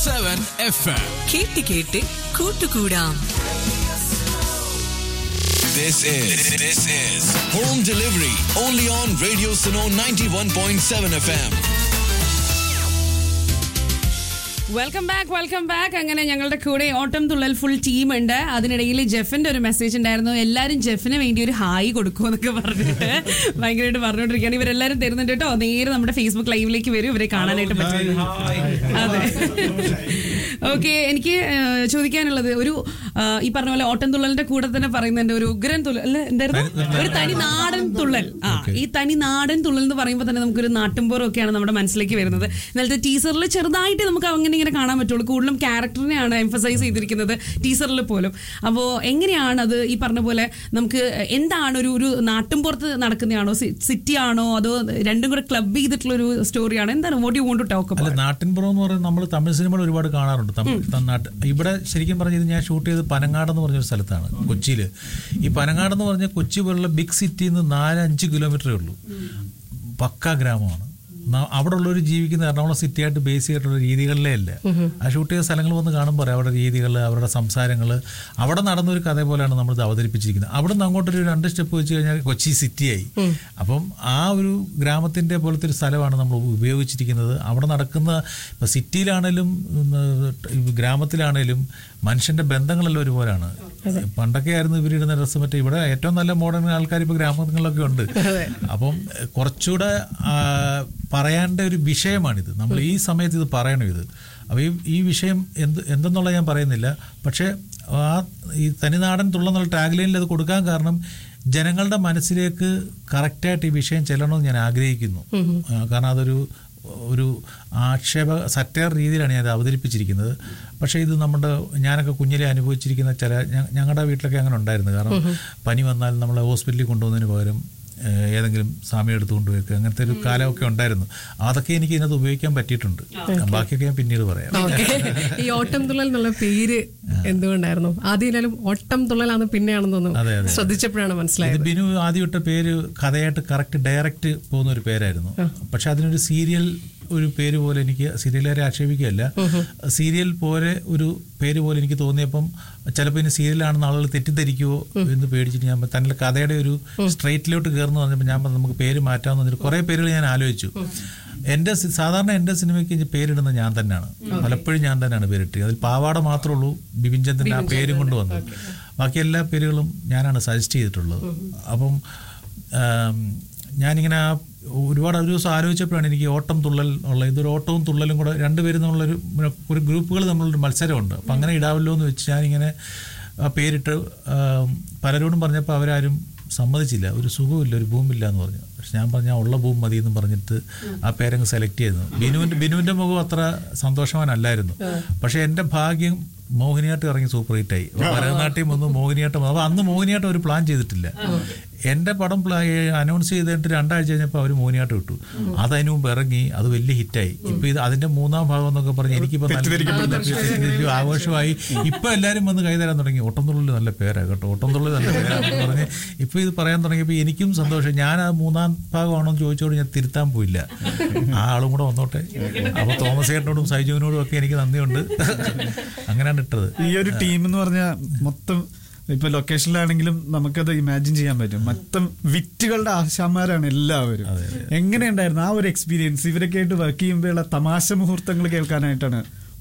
Seven F M കേട്ട് കേട്ട് കൂട്ടുകൂടാം This is this is home delivery only on Radio Suno 91.7 FM. Welcome back welcome back അങ്ങനെ ഞങ്ങളുടെ കൂടെ ഓട്ടം തുള്ളൽ ഫുൾ ടീം ഉണ്ട് അതിനിടയിൽ ജെഫിന്റെ ഒരു മെസ്സേജ് ഉണ്ടായിരുന്നു എല്ലാരും ജെഫിന് വേണ്ടി ഒരു ഹായ് കൊടുക്കൂ എന്നൊക്കെ പറഞ്ഞിട്ട് ഭയങ്കരമായിട്ട് പറഞ്ഞുകൊണ്ടിരിക്കുകയാണ് ഇവരെല്ലാരും തരുന്നുണ്ട് കേട്ടോ നേരെ നമ്മുടെ ഫേസ്ബുക്ക് ലൈവിലേക്ക് വരും ഇവരെ കാണാനായിട്ട് പറ്റും അതെ ഓക്കെ എനിക്ക് ഏഹ്, ചോദിക്കാനുള്ളത് ഒരു ആഹ്, ഈ പറഞ്ഞ പോലെ ഓട്ടം തുള്ളലിന്റെ കൂടെ തന്നെ പറയുന്നുണ്ട് ഒരു ഉഗ്രൻ തുള്ളൽ അല്ല എന്തായിരുന്നു ഒരു തനി നാടൻ തുള്ളൽ ആ ഈ തനി നാടൻ തുള്ളൽ എന്ന് പറയുമ്പോൾ തന്നെ നമുക്കൊരു നാട്ടുംപുറം ഒക്കെയാണ് നമ്മുടെ മനസ്സിലേക്ക് വരുന്നത് ഇന്നലത്തെ ടീസറിൽ ചെറുതായിട്ട് നമുക്ക് അങ്ങനെ ഇങ്ങനെ കാണാൻ പറ്റുള്ളൂ കൂടുതലും ക്യാരക്ടറിനെയാണ് എംഫസൈസ് ചെയ്തിരിക്കുന്നത് ടീസറിൽ പോലും അപ്പോൾ എങ്ങനെയാണ് അത് ഈ പറഞ്ഞ പോലെ നമുക്ക് എന്താണ് ഒരു ഒരു നാട്ടുംപുറത്ത് നടക്കുന്നതാണോ സിറ്റി ആണോ അതോ രണ്ടും കൂടെ ക്ലബ് ചെയ്തിട്ടുള്ള ഒരു സ്റ്റോറിയാണോ എന്താണ് what you want to talk അല്ല നാട്ടിൻപുറം എന്ന് പറയുന്നത് നമ്മൾ തമിഴ് സിനിമകൾ ഒരുപാട് കാണാറുണ്ട് തമിഴ് ത- നാട്ട് ഇവിടെ ശരിക്കും പറഞ്ഞത് ഞാൻ ഷൂട്ട് ചെയ്തത് പനങ്ങാട് എന്ന് പറഞ്ഞൊരു സ്ഥലത്താണ് കൊച്ചിയിൽ ഈ പനങ്ങാട് എന്ന് പറഞ്ഞ കൊച്ചി പോലുള്ള ബിഗ് സിറ്റിയിൽ നിന്ന് നാല് അഞ്ച് കിലോമീറ്ററേ ഉള്ളൂ പക്ക ഗ്രാമമാണ് ന- അവിടെ ഉള്ളവർ ജീവിക്കുന്ന എറണാകുളം സിറ്റി ആയിട്ട് ബേസ് ചെയ്തിട്ടുള്ള രീതികളിലേ അല്ല ആ ഷൂട്ട് ചെയ്ത സ്ഥലങ്ങൾ വന്ന് കാണുമ്പോൾ അറിയാം അവരുടെ രീതികൾ അവരുടെ സംസാരങ്ങൾ അവിടെ നടന്നൊരു കഥ പോലെയാണ് നമ്മൾ ഇത് അവതരിപ്പിച്ചിരിക്കുന്നത് അവിടെ നിന്ന് അങ്ങോട്ടൊരു രണ്ട് സ്റ്റെപ്പ് വെച്ച് കഴിഞ്ഞാൽ കൊച്ചി സിറ്റിയായി അപ്പം ആ ഒരു ഗ്രാമത്തിന്റെ പോലത്തെ ഒരു സ്ഥലമാണ് നമ്മൾ ഉപയോഗിച്ചിരിക്കുന്നത് അവിടെ നടക്കുന്ന ഇപ്പം സിറ്റിയിലാണേലും ഉം, ഏഹ്, ഗ്രാമത്തിലാണേലും മനുഷ്യന്റെ ബന്ധങ്ങളെല്ലാം ഒരുപോലാണ് പണ്ടൊക്കെ ആയിരുന്നു ഇവരിടുന്ന ഡ്രസ്സ് മറ്റേ ഇവിടെ ഏറ്റവും നല്ല മോഡേൺ ആൾക്കാർ ഇപ്പോൾ ഗ്രാമങ്ങളിലൊക്കെ ഉണ്ട് അപ്പം ഏഹ്, കുറച്ചുകൂടെ ആ, പറയേണ്ട ഒരു വിഷയമാണിത് നമ്മൾ ഈ സമയത്ത് ഇത് പറയണം ഇത് അപ്പോൾ ഈ ഈ വിഷയം എന്ത് എന്തെന്നുള്ളത് ഞാൻ പറയുന്നില്ല പക്ഷേ ആ ഈ തനിനാടൻ തുള്ളെന്നുള്ള ടാഗ്ലൈനിൽ അത് കൊടുക്കാൻ കാരണം ജനങ്ങളുടെ മനസ്സിലേക്ക് കറക്റ്റായിട്ട് ഈ വിഷയം ചെല്ലണമെന്ന് ഞാൻ ആഗ്രഹിക്കുന്നു ആ, കാരണം അതൊരു ഒരു ആക്ഷേപ സറ്റയർ രീതിയിലാണ് ഞാൻ ഇത് അവതരിപ്പിച്ചിരിക്കുന്നത് പക്ഷേ ഇത് നമ്മുടെ ഞാനൊക്കെ കുഞ്ഞിലെ അനുഭവിച്ചിരിക്കുന്ന ചില ഞ- ഞങ്ങളുടെ വീട്ടിലൊക്കെ അങ്ങനെ ഉണ്ടായിരുന്നു കാരണം പനി വന്നാൽ നമ്മളെ ഹോസ്പിറ്റലിൽ കൊണ്ടുപോകുന്നതിന് പകരം ഏഹ്, ഏതെങ്കിലും സ്വാമി എടുത്ത് കൊണ്ടുപോയി അങ്ങനത്തെ ഒരു കാലമൊക്കെ ഉണ്ടായിരുന്നു അതൊക്കെ എനിക്ക് ഇതിനകത്ത് ഉപയോഗിക്കാൻ പറ്റിയിട്ടുണ്ട് ബാക്കിയൊക്കെ ഞാൻ പിന്നീട് പറയാം ഓക്കെ ഈ ഓട്ടം തുള്ളൽ എന്നുള്ള പേര് എന്തുകൊണ്ടായിരുന്നു ആദ്യം ഓട്ടം തുള്ളലാന്ന് പിന്നെയാണെന്ന് അതെ, തോന്നുന്നു അതെ. ശ്രദ്ധിച്ചപ്പോഴാണ് ഇത് മനസ്സിലായത് ബിനു ആദ്യം ഇട്ട പേര് കഥയായിട്ട് കറക്റ്റ് ഡയറക്റ്റ് പോകുന്ന ഒരു പേരായിരുന്നു പക്ഷെ അതിനൊരു സീരിയൽ ഒരു പേര് പോലെ എനിക്ക് സീരിയലുകാരെ ആക്ഷേപിക്കുകയല്ല സീരിയൽ പോലെ ഒരു പേര് പോലെ എനിക്ക് തോന്നിയപ്പം ചിലപ്പോൾ ഇനി സീരിയലാണെന്ന് ആളുകൾ തെറ്റിദ്ധരിക്കുമോ എന്ന് പേടിച്ചിട്ട് ഞാൻ തന്നെ കഥയുടെ ഒരു സ്ട്രൈറ്റിലോട്ട് കയറുന്നു പറഞ്ഞപ്പോൾ ഞാൻ പറഞ്ഞു, നമുക്ക് പേര് മാറ്റാമെന്ന് പറഞ്ഞിട്ട് കുറേ പേരുകൾ ഞാൻ ആലോചിച്ചു എൻ്റെ സി- സാധാരണ എൻ്റെ സിനിമയ്ക്ക് ഇനി പേരിടുന്നത് ഞാൻ തന്നെയാണ് പലപ്പോഴും ഞാൻ തന്നെയാണ് പേരിട്ടത് അതിൽ പാവാട മാത്രമേ ഉള്ളൂ ബിപിൻ ചന്ദ്രൻ ആ പേരും കൊണ്ട് വന്നത് ബാക്കി എല്ലാ പേരുകളും ഞാനാണ് സജസ്റ്റ് ചെയ്തിട്ടുള്ളത് അപ്പം ആം, ഞാനിങ്ങനെ ആ ഒരുപാട് ഒരു ദിവസം ആലോചിച്ചപ്പോഴാണ് എനിക്ക് ഓട്ടം തുള്ളൽ ഉള്ള ഇതൊരു ഓട്ടവും തുള്ളലും കൂടെ രണ്ടുപേരും തമ്മിലൊരു ഒരു ഗ്രൂപ്പുകൾ തമ്മിലൊരു മത്സരമുണ്ട് അപ്പം അങ്ങനെ ഇടാവല്ലോ എന്ന് വെച്ച് ഞാനിങ്ങനെ ആ പേരിട്ട് ആം, പലരോടും പറഞ്ഞപ്പോൾ അവരാരും സമ്മതിച്ചില്ല ഒരു സുഖമില്ല ഒരു ഭൂമില്ല എന്ന് പറഞ്ഞു പക്ഷെ ഞാൻ പറഞ്ഞ ഉള്ള ഭൂമി മതി എന്ന് പറഞ്ഞിട്ട് ആ പേരങ്ങ് സെലക്ട് ചെയ്തു ബിനുവിൻ്റെ ബിനുവിൻ്റെ മുഖം അത്ര സന്തോഷവാനല്ലായിരുന്നു പക്ഷെ എൻ്റെ ഭാഗ്യം മോഹിനിയാട്ടം ഇറങ്ങി സൂപ്പർ ഹിറ്റായി ഭരതനാട്യം വന്നു മോഹിനിയാട്ടം അപ്പോൾ അന്ന് മോഹിനിയാട്ടം ഒരു പ്ലാൻ ചെയ്തിട്ടില്ല എൻ്റെ പടം അനൗൺസ് ചെയ്തിട്ട് രണ്ടാഴ്ച കഴിഞ്ഞപ്പോൾ അവർ മോഹിനിയാട്ടം ഇട്ടു അത് അതിന് മുമ്പ് ഇറങ്ങി അത് വലിയ ഹിറ്റായി ഇപ്പൊ ഇത് അതിന്റെ മൂന്നാം ഭാഗം എന്നൊക്കെ പറഞ്ഞ് എനിക്കിപ്പോ നല്ല തെറ്റിദ്ധരിക്കപ്പെട്ടു. ആഘോഷമായി ഇപ്പൊ എല്ലാരും വന്ന് കൈതരാൻ തുടങ്ങി ഓട്ടംതുള്ളിൽ നല്ല പേരാ കേട്ടോ ഓട്ടംതുള്ളിൽ നല്ല പേരാന്ന് പറഞ്ഞ് ഇപ്പൊ ഇത് പറയാൻ തുടങ്ങിയപ്പോൾ എനിക്കും സന്തോഷം ഞാൻ ആ മൂന്നാം ഭാഗമാണോ എന്ന് ചോദിച്ചോട് ഞാൻ തിരുത്താൻ പോയില്ല ആ ആളും കൂടെ വന്നോട്ടെ അപ്പൊ തോമസ് ചേട്ടനോടും സൈജുവിനോടും ഒക്കെ എനിക്ക് നന്ദിയുണ്ട് അങ്ങനെയാണ് ഇട്ടത് ഈ ഒരു ടീം എന്ന് പറഞ്ഞാൽ മൊത്തം ഇപ്പൊ ലൊക്കേഷനിലാണെങ്കിലും നമുക്കത് ഇമാജിൻ ചെയ്യാൻ പറ്റും മൊത്തം വിറ്റുകളുടെ ആശാന്മാരാണ് എല്ലാവരും എങ്ങനെയുണ്ടായിരുന്നു ആ ഒരു എക്സ്പീരിയൻസ് ഇവരൊക്കെ ആയിട്ട് വർക്ക് ചെയ്യുമ്പോഴുള്ള തമാശ മുഹൂർത്തങ്ങൾ കേൾക്കാനായിട്ടാണ്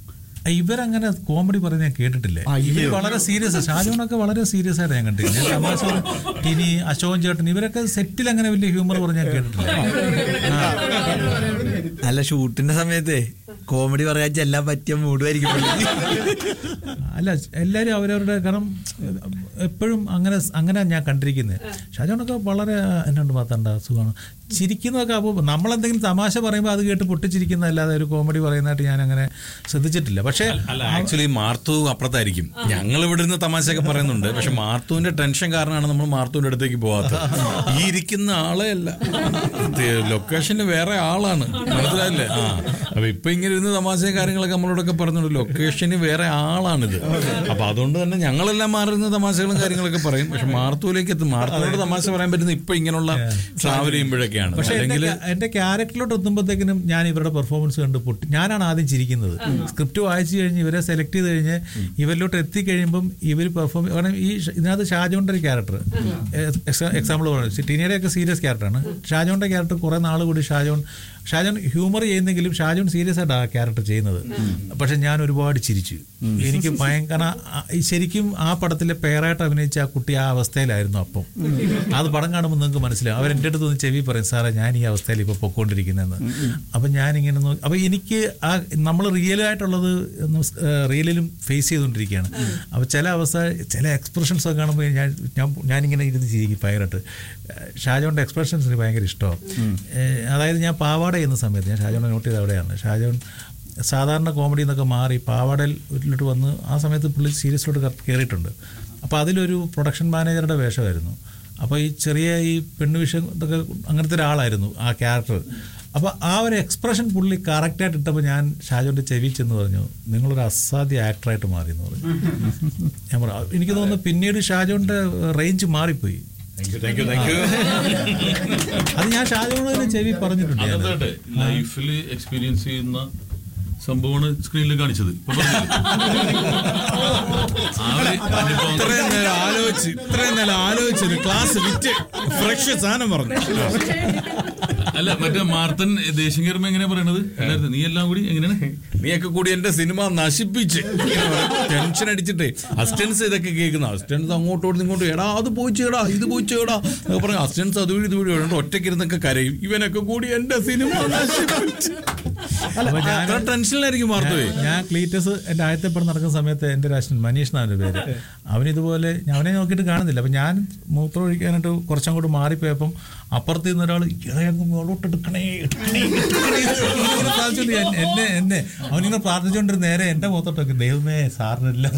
ഇവരങ്ങനെ കോമഡി പറയുന്നത് ഞാൻ കേട്ടിട്ടില്ല ഇവർ വളരെ സീരിയസ് ഷാജോണൊക്കെ വളരെ സീരിയസ് ആയിട്ട് ഞാൻ കണ്ടില്ല ഞാൻ തമാശ പറയും. ടിനി അശോകൻ ചേട്ടൻ ഇവരൊക്കെ സെറ്റിൽ അങ്ങനെ വലിയ ഹ്യൂമർ പറഞ്ഞ് ഞാൻ കേട്ടിട്ടില്ല അല്ല ഷൂട്ടിന്റെ സമയത്ത് കോമഡി പറയാൻ ചെല്ലാൻ പറ്റിയ മൂടുമായിരിക്കും അല്ല എല്ലാവരും അവരവരുടെ കാരണം എപ്പോഴും അങ്ങനെ അങ്ങനെ ഞാൻ കണ്ടിരിക്കുന്നത് ഷാജോണൊക്കെ വളരെ എന്നോട് മാത്തണ്ട സുഖമാണ് ചിരിക്കുന്നതൊക്കെ അപ്പോൾ നമ്മളെന്തെങ്കിലും തമാശ പറയുമ്പോൾ അത് കേട്ട് പൊട്ടിച്ചിരിക്കുന്ന അല്ലാതെ ഒരു കോമഡി പറയുന്നതായിട്ട് ഞാൻ അങ്ങനെ ശ്രദ്ധിച്ചിട്ടില്ല പക്ഷേ അല്ല ആക്ച്വലി മാർത്തു അപ്പുറത്തായിരിക്കും ഞങ്ങൾ ഇവിടെ നിന്ന് തമാശയൊക്കെ പറയുന്നുണ്ട് പക്ഷെ മാർത്തുവിന്റെ ടെൻഷൻ കാരണമാണ് നമ്മൾ മാർത്തുവിന്റെ അടുത്തേക്ക് പോകാത്തത് ഈ ഇരിക്കുന്ന ആളെ അല്ല ലൊക്കേഷനിൽ വേറെ ആളാണ് മനസ്സിലായില്ലേ ആ അപ്പൊ ഇപ്പൊ ഇങ്ങനെ ഇരുന്ന് തമാശയും കാര്യങ്ങളൊക്കെ നമ്മളോടൊക്കെ പറഞ്ഞുണ്ട് ലൊക്കേഷന് വേറെ ആളാണിത് അപ്പൊ അതുകൊണ്ട് തന്നെ ഞങ്ങളെല്ലാം മാറുന്ന തമാശകളും കാര്യങ്ങളൊക്കെ പറയും പക്ഷെ മാർത്തൂലേക്ക് എത്തും മാർത്തൂരോട് തമാശ പറയാൻ പറ്റുന്ന ഇപ്പൊ ഇങ്ങനെയുള്ള ട്രാവൽ ചെയ്യുമ്പോഴൊക്കെയാണ് പക്ഷെ എന്റെ അല്ലെങ്കിൽ ക്യാ- എന്റെ ക്യാരക്ടറിലോട്ട് എത്തുമ്പോഴത്തേക്കിനും ഞാൻ ഇവരുടെ പെർഫോമൻസ് കണ്ട് പൊട്ടി ഞാനാണ് ആദ്യം ചിരിക്കുന്നത് സ്ക്രിപ്റ്റ് വായിച്ചു കഴിഞ്ഞ് ഇവരെ സെലക്ട് ചെയ്ത് കഴിഞ്ഞ് ഇവരിലോട്ട് എത്തിക്കഴിയുമ്പം ഇവർ പെർഫോം കാരണം ഈ ഷ- ഇതിനകത്ത് ഷാജോന്റെ ഒരു ക്യാരക്ടർ എക്സാമ്പിൾ പറഞ്ഞു ടീനയുടെ ഒക്കെ സീരിയസ് ക്യാരക്ടറാണ് ഷാജോന്റെ ക്യാരക്ടർ കുറെ നാൾ കൂടി ഷാജോൺ ഷാജോൺ ഹ്യൂമർ ചെയ്യുന്നെങ്കിലും ഷാജോൺ സീരിയസ് ആയിട്ട് ആ ക്യാരക്ടർ ചെയ്യുന്നത് പക്ഷെ ഞാൻ ഒരുപാട് ചിരിച്ചു എനിക്ക് ഭയങ്കര ആ- ഈ ശരിക്കും ആ പടത്തിലെ പേരായിട്ട് അഭിനയിച്ച ആ കുട്ടി ആ അവസ്ഥയിലായിരുന്നു അപ്പം അത് പടം കാണുമ്പോൾ നിങ്ങൾക്ക് മനസ്സിലാവും അവർ എൻ്റെ അടുത്ത് ഒന്ന് ചെവി പറയും സാറേ ഞാൻ ഈ അവസ്ഥയിൽ ഇപ്പോൾ പൊക്കോണ്ടിരിക്കുന്നതെന്ന് അപ്പം ഞാനിങ്ങനെ നോക്കി അപ്പം എനിക്ക് ആ നമ്മൾ റിയലായിട്ടുള്ളത് റിയലിലും ഫേസ് ചെയ്തുകൊണ്ടിരിക്കുകയാണ് അപ്പോൾ ചില അവസ്ഥ ചില എക്സ്പ്രഷൻസ് ഒക്കെ കാണുമ്പോൾ ഞാൻ ഞാൻ ഞാനിങ്ങനെ ഇരുന്ന് ചിരിക്കും ഭയങ്കരമായിട്ട് ഷാജോൻ്റെ എക്സ്പ്രഷൻസ് എനിക്ക് ഭയങ്കര ഇഷ്ടമാണ് അതായത് ഞാൻ പാവാട ചെയ്യുന്ന സമയത്ത് ഞാൻ ഷാജോനെ നോട്ട് ചെയ്ത് അവിടെയാണ് ഷാജോൻ സാധാരണ കോമഡി എന്നൊക്കെ മാറി പാവാടയിലോട്ട് വന്ന് ആ സമയത്ത് പുള്ളി സീരിയസിലോട്ട് കയറിയിട്ടുണ്ട് അപ്പോൾ അതിലൊരു പ്രൊഡക്ഷൻ മാനേജറുടെ വേഷമായിരുന്നു അപ്പോൾ ഈ ചെറിയ ഈ പെണ്ണുവിഷം ഇതൊക്കെ അങ്ങനത്തെ ഒരാളായിരുന്നു ആ ക്യാരക്ടർ അപ്പോൾ ആ ഒരു എക്സ്പ്രഷൻ പുള്ളി കറക്റ്റായിട്ട് ഇട്ടപ്പോൾ ഞാൻ ഷാജോൻ്റെ ചെവി ചെന്ന് പറഞ്ഞു നിങ്ങളൊരു അസാധ്യ ആക്ടറായിട്ട് മാറി എന്ന് പറഞ്ഞു ഞാൻ പറഞ്ഞു എനിക്ക് തോന്നുന്നു പിന്നീട് ഷാജോൻ്റെ റേഞ്ച് മാറിപ്പോയി താങ്ക് യു താങ്ക് യു അത് ഞാൻ ഷാജോണിന് ചെവി പറഞ്ഞിട്ടുണ്ട് ഞാൻ. അതെ ലൈഫിൽ എക്സ്പീരിയൻസ് ചെയ്യുന്ന സംഭവമാണ് സ്ക്രീനിൽ കാണിച്ചത് ഇപ്പൊ പറഞ്ഞില്ലേ? ആ ഒരു അനുഭവം ഇത്രയും നേരം ആലോചിച്ച് ഇത്രയും നേരം ആലോചിച്ചത് ക്ലാസ് വിറ്റ് ഫ്രഷ് സാധനം പറഞ്ഞു അല്ല മറ്റേ മാർത്തൻ ദേഷ്യം കയറുമ്പോ എങ്ങനെയാ പറയണത് എല്ലാവരും നീ എല്ലാം കൂടി എങ്ങനെയാണ് നീയൊക്കെ കൂടി എന്റെ സിനിമ നശിപ്പിച്ച് ടെൻഷൻ അടിച്ചിട്ടേ അസിസ്റ്റൻസ് ഇതൊക്കെ കേൾക്കുന്ന അസിസ്റ്റൻസ് അങ്ങോട്ടും ഇങ്ങോട്ടും ഇങ്ങോട്ടും എടാ അത് പോയി ചെയ്യടാ ഇത് പോയി ചെയ്യടാ എന്നൊക്കെ പറഞ്ഞു അസിസ്റ്റൻസ് അതുവഴി ഇതുവഴി വേണ്ട ഒറ്റയ്ക്ക് ഇരുന്നൊക്കെ കരയും ഇവനൊക്കെ കൂടി എന്റെ സിനിമ നശിപ്പിച്ച് അപ്പൊ ഞാൻ- അത്ര ടെൻഷനിലായിരിക്കും വാർത്തവേ ഞാൻ ക്ലീറ്റസ് എൻ്റെ ആദ്യത്തെ പടം നടക്കുന്ന സമയത്ത് എൻ്റെ ഒരു അച്ഛൻ മനീഷ് എന്നാണ് അവൻ്റെ പേര് അവനിതുപോലെ ഞാൻ അവനെ നോക്കിയിട്ട് കാണുന്നില്ല അപ്പം ഞാൻ മൂത്രം ഒഴിക്കാനായിട്ട് കുറച്ചങ്ങോട്ട് മാറിപ്പോയപ്പം അപ്പുറത്ത് നിന്ന് ഒരാൾ ഇളയങ്ങ് മുകളോട്ട് എടുക്കണേ എടുക്കണേ എടുക്കണേ ഇങ്ങനെ പ്രാർത്ഥിച്ചുകൊണ്ട് ഞാൻ- എന്നെ എന്നെ അവനിങ്ങനെ പ്രാർത്ഥിച്ചുകൊണ്ട് നേരെ എൻ്റെ മുഖത്തോട്ടൊക്കെ ദൈവമേ സാറിനെല്ലാം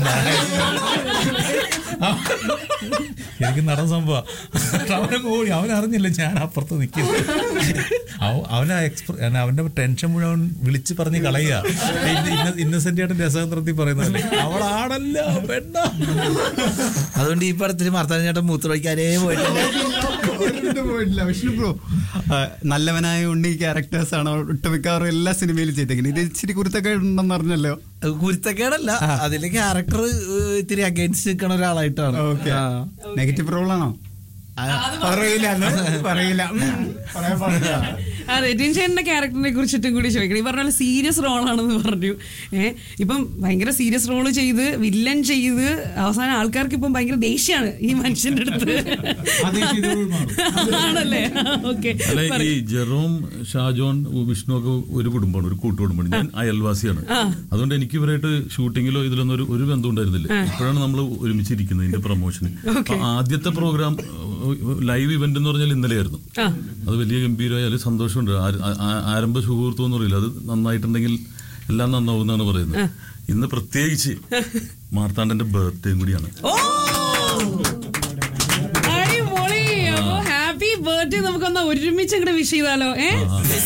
എനിക്ക് നടന്ന സംഭവം അവനെ കൂടി അവൻ അറിഞ്ഞില്ല ഞാൻ അപ്പുറത്ത് നിൽക്കുന്നു അവ- അവനാ എക്സ്പ്ര അവന്റെ ടെൻഷൻ മുഴുവൻ വിളിച്ച് പറഞ്ഞ് കളയുക ഇന്നസെന്റ് ആയിട്ട് രസതന്ത്രത്തിൽ പറയുന്നത് അവളാണല്ല പെണ്ണ അതുകൊണ്ട് ഈ പടത്തിൽ മാർത്താൻ ചേട്ടൻ മൂത്രമൊഴിക്കാനേ പോയിട്ടില്ല ഒരിടത്തും പോയിട്ടില്ല വിഷ്ണു ബ്രോ ആ, നല്ലവനായ ഉണ്ണി ക്യാരക്ടേഴ്സ് ആണ് ഒട്ടുമിക്കവാറും എല്ലാ സിനിമയിലും ചെയ്തേക്കുന്നത് ഇത് ഇച്ചിരി കുരുത്തൊക്കെ ഉണ്ടെന്ന് പറഞ്ഞല്ലോ കുരുത്തക്കേടല്ല അതിലെ ക്യാരക്ടർ ഇത്തിരി അഗൈൻസ്റ്റ് നിൽക്കണ ഒരാളായിട്ടാണ് ഓക്കെ ആ. നെഗറ്റീവ് റോൾ ആണോ പറയില്ല അന്ന് പറയില്ല ഉം, പറയാൻ പാടില്ല ആ രജിൻ ചേട്ടന്റെ ക്യാരക്ടറിനെ കുറിച്ചിട്ടും കൂടി ചോദിക്കണം ഈ പറഞ്ഞ പോലെ സീരിയസ് റോളാണെന്ന് പറഞ്ഞു ഏഹ് ഇപ്പം ഭയങ്കര സീരിയസ് റോള് ചെയ്ത് വില്ലൻ ചെയ്ത് അവസാനം ആൾക്കാർക്ക് ഇപ്പം ഭയങ്കര ദേഷ്യമാണ് ഈ മനുഷ്യന്റെ അടുത്ത് ആണല്ലേ ഓക്കെ അല്ല ഈ ജെറോം ഷാജോൺ വിഷ്ണു ഒക്കെ ഒരു കുടുംബമാണ് ഒരു കൂട്ടുകുടുംബമാണ് ഞാൻ അയൽവാസിയാണ് അതുകൊണ്ട് എനിക്ക് ഇവരായിട്ട് ഷൂട്ടിങ്ങിലോ ഇതിലൊന്നും ഒരു ഒരു ബന്ധം ഉണ്ടായിരുന്നില്ല ഇപ്പോഴാണ് നമ്മൾ ഒരുമിച്ചിരിക്കുന്നത് ഇതിന്റെ പ്രൊമോഷന് അപ്പൊ ആദ്യത്തെ പ്രോഗ്രാം ലൈവ് ഇവന്റ് എന്ന് പറഞ്ഞാൽ ഇന്നലെയായിരുന്നു അത് വലിയ ഗംഭീരമായ ഒരു സന്തോഷമുണ്ട് ആ- ആ- ആരംഭ സുഹൃത്തും എന്ന് പറയില്ല അത് നന്നായിട്ടുണ്ടെങ്കിൽ എല്ലാം നന്നാവും എന്നാണ് പറയുന്നത് ഇന്ന് പ്രത്യേകിച്ച് മാർത്താണ്ഡന്റെ ബർത്ത്ഡേയും കൂടിയാണ് ഓ അടിപൊളി അപ്പോ ഹാപ്പി ബർത്ത്ഡേ നമുക്കൊന്ന് ഒരുമിച്ച് അങ്ങോട്ട് വിഷ് ചെയ്താലോ ഏ